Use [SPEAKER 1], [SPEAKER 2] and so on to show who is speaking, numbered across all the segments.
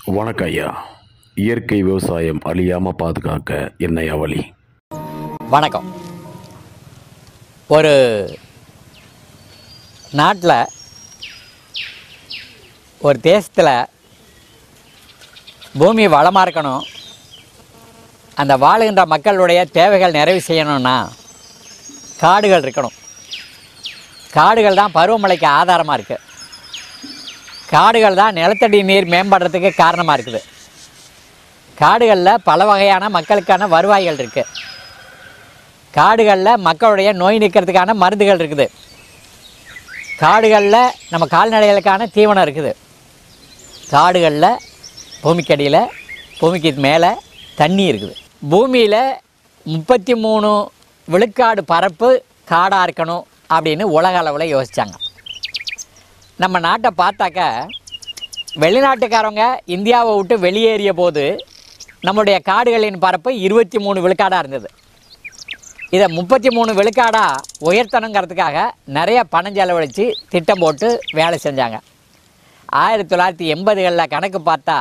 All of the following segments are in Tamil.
[SPEAKER 1] வணக்கம் ஐயா இயற்கை விவசாயம் அழியாமல் பாதுகாக்க என்னையா வழி
[SPEAKER 2] வணக்கம் ஒரு நாட்டில் ஒரு தேசத்தில் பூமி வளமாக இருக்கணும் அந்த வாழுகின்ற மக்களுடைய தேவைகள் நிறைவு செய்யணும்னா காடுகள் இருக்கணும் காடுகள் தான் பருவமழைக்கு ஆதாரமாக இருக்குது காடுகள் தான் நிலத்தடி நீர் மேம்படுறதுக்கு காரணமாக இருக்குது காடுகளில் பல வகையான மக்களுக்கான வருவாய்கள் இருக்குது காடுகளில் மக்களுடைய நோய் நீக்கிறதுக்கான மருந்துகள் இருக்குது காடுகளில் நம்ம கால்நடைகளுக்கான தீவனம் இருக்குது காடுகளில் பூமிக்கடியில் பூமிக்கு மேலே தண்ணி இருக்குது பூமியில் முப்பத்தி மூணு விழுக்காடு பரப்பு காடாக இருக்கணும் அப்படின்னு உலக அளவில் யோசித்தாங்க நம்ம நாட்டை பார்த்தாக்க வெளிநாட்டுக்காரங்க இந்தியாவை விட்டு வெளியேறிய போது நம்முடைய காடுகளின் பரப்பு இருபத்தி மூணு விழுக்காடாக இருந்தது இதை முப்பத்தி மூணு விழுக்காடாக உயர்த்தணுங்கிறதுக்காக நிறைய பணம் செலவழித்து திட்டம் போட்டு வேலை செஞ்சாங்க ஆயிரத்தி தொள்ளாயிரத்தி எண்பதுகளில் கணக்கு பார்த்தா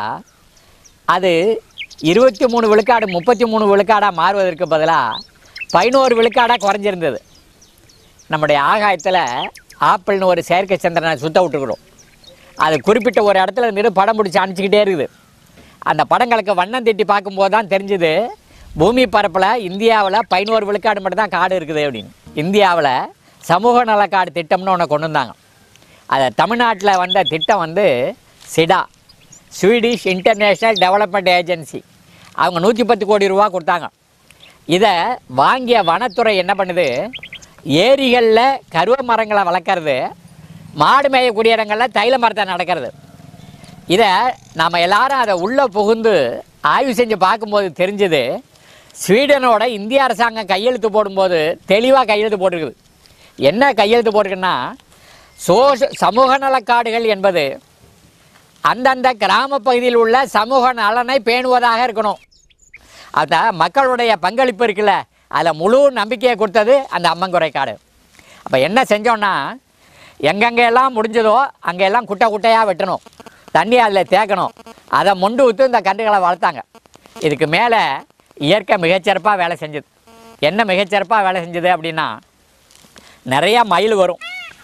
[SPEAKER 2] அது இருபத்தி மூணு விழுக்காடு முப்பத்தி மூணு விழுக்காடாக மாறுவதற்கு பதிலாக பதினோரு விழுக்காடாக குறைஞ்சிருந்தது நம்முடைய ஆகாயத்தில் ஆப்பிள்னு ஒரு செயற்கை சந்திரனை சுத்த விட்டுக்கிறோம் அது குறிப்பிட்ட ஒரு இடத்துல நின்று படம் பிடிச்சி அனுப்பிச்சிக்கிட்டே இருக்குது அந்த படங்களுக்கு வண்ணம் தீட்டி பார்க்கும்போது தான் தெரிஞ்சுது பூமி பரப்பில் இந்தியாவில் பதினோரு விழுக்காடு மட்டும் தான் காடு இருக்குது அப்படின்னு இந்தியாவில் சமூக நலக்காடு திட்டம்னு ஒன்று கொண்டு வந்தாங்க அதை தமிழ்நாட்டில் வந்த திட்டம் வந்து SIDA Swedish international development agency அவங்க நூற்றி பத்து கோடி ரூபா கொடுத்தாங்க இதை வாங்கிய வனத்துறை என்ன பண்ணுது ஏரிகளில் கருவ மரங்களை வளர்க்குறது மாடு மேயக்கூடிய இடங்களில் தைல மரத்தை நடக்கிறது இதை நாம் எல்லாரும் அதை உள்ளே புகுந்து ஆய்வு செஞ்சு பார்க்கும்போது தெரிஞ்சது ஸ்வீடனோட இந்திய அரசாங்கம் கையெழுத்து போடும்போது தெளிவாக கையெழுத்து போட்டிருக்குது என்ன கையெழுத்து போட்டிருக்குன்னா சோஷ சமூக நலக்காடுகள் என்பது அந்தந்த கிராம பகுதியில் உள்ள சமூக நலனை பேணுவதாக இருக்கணும் அந்த மக்களுடைய பங்களிப்பு இருக்குல்ல அதில் முழு நம்பிக்கையை கொடுத்தது அந்த அம்மங்குறை காடு அப்போ என்ன செஞ்சோன்னா எங்கெங்கே எல்லாம் முடிஞ்சதோ அங்கே எல்லாம் குட்டை குட்டையாக வெட்டணும் தண்ணி அதில் தேக்கணும் அதை மொண்டு ஊற்று இந்த கன்றுகளை வளர்த்தாங்க இதுக்கு மேலே இயற்கை மிகச்சிறப்பாக வேலை செஞ்சது என்ன மிகச்சிறப்பாக வேலை செஞ்சது அப்படின்னா நிறையா மயில் வரும்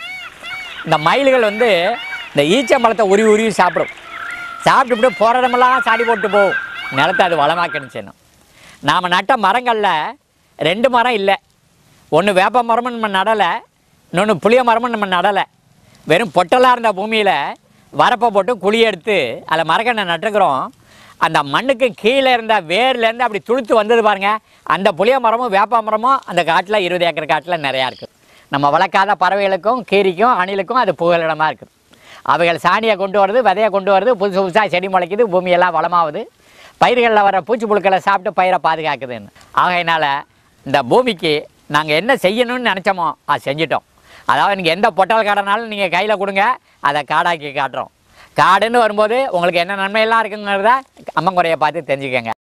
[SPEAKER 2] இந்த மயில்கள் வந்து இந்த ஈச்சம்பழத்தை உருவி உருவி சாப்பிடும் சாப்பிட்டுவிட்டு போகிற இடமெல்லாம் சாடி போட்டு போகும் நிலத்தை அது வளமாக்கணும் செய்யணும் நாம் நட்ட மரங்களில் ரெண்டு மரம் இல்லை ஒன்று வேப்ப மரமும் நம்ம நடலை இன்னொன்று புளிய மரமும் நம்ம நடலை வெறும் பொட்டலாக இருந்த பூமியில் வரப்பை போட்டு குழி எடுத்து அதில் மரக்கண்ணை நட்டுக்கிறோம் அந்த மண்ணுக்கு கீழே இருந்த வேர்லேருந்து அப்படி துளுத்து வந்தது பாருங்க அந்த புளிய மரமும் வேப்ப மரமும் அந்த காட்டில் இருபது ஏக்கர் காட்டில் நிறையா இருக்குது நம்ம வளர்க்காத பறவைகளுக்கும் கீரிக்கும் அணிலுக்கும் அது புகலிடமாக இருக்குது அவைகள் சாணியை கொண்டு வருது விதையை கொண்டு வருது புதுசு புதுசாக செடி முளைக்குது பூமியெல்லாம் வளமாகுது பயிர்களில் வர பூச்சி புழுக்களை சாப்பிட்டு பயிரை பாதுகாக்குதுன்னு ஆகையினால் இந்த பூமிக்கு நாங்கள் என்ன செய்யணும்னு நினச்சோமோ அது செஞ்சிட்டோம் அதாவது நீங்கள் எந்த பொட்டல் காடனாலும் நீங்கள் கையில் கொடுங்க அதை காடாக்கி காட்டுறோம் காடுன்னு வரும்போது உங்களுக்கு என்ன நன்மையெல்லாம் இருக்குங்கிறத அம்மங்குறையை பார்த்து தெரிஞ்சுக்கங்க